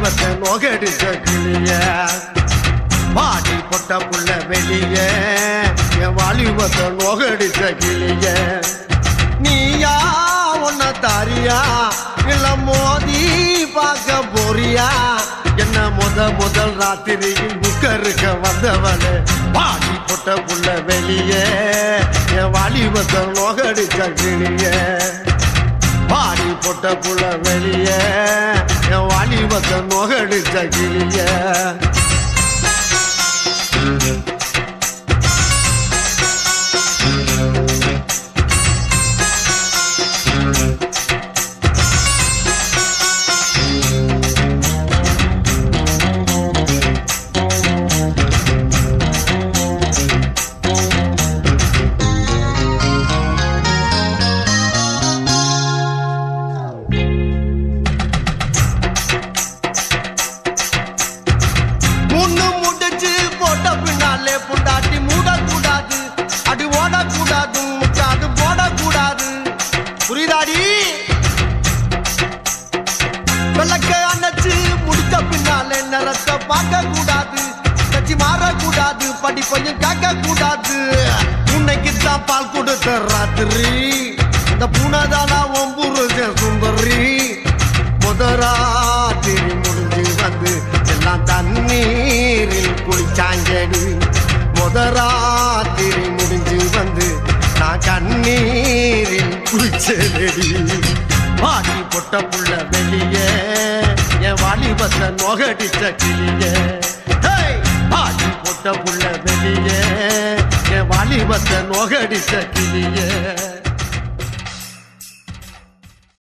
வாலிபத்தை நோகடிச்ச கிளிய பாடி பொட்ட புள்ள வெளிய என் வாலிபத்தை நோகடிச்ச கிளிய நீயா உன்ன தாரியா இல்ல மோதி பார்க்க போறியா என்ன முத முதல் ராத்திரியில் புக்கருக்க வந்தவளே பாடி பொட்ட புள்ள வெளிய என் வாலிபத்தை நோகடிச்ச கிளிய பாடி பொட்ட புள்ள வெளிய என் வாலிபத்தை நோகடிச்ச கிளிய முன்னு முடிச்சு போட்ட பின்னாலே புண்டாட்டி மூடக்கூடாது அடி ஓடக்கூடாது முக்காது போடக்கூடாது புரியுதாடி விளக்க அணைச்சு முடிச்ச பின்னாலே நிறத்தை பார்க்க கூடாது கட்சி மாறக்கூடாது படிப்பையும் கேட்க கூடாது உன்னைக்கு தான் பால் கொடுத்த ராத்திரி இந்த பூனைதானா ஒம்புருஷன் சுந்தரி முதராத்திரி முடிஞ்சு வந்து எல்லாம் தண்ணீரில் குளிச்சாங்கடி முதராத்திரி முடிஞ்சு வந்து நான் கண்ணீரில் குளிச்சேடி வாடி பொட்ட புள்ள வெளியே என் வாலிபத்தை நோகடிச்ச கிளியே ஹேய்! வாடி பொட்ட புள்ள வெளியே என் வாலிபத்தை நோகடிச்ச கிளியே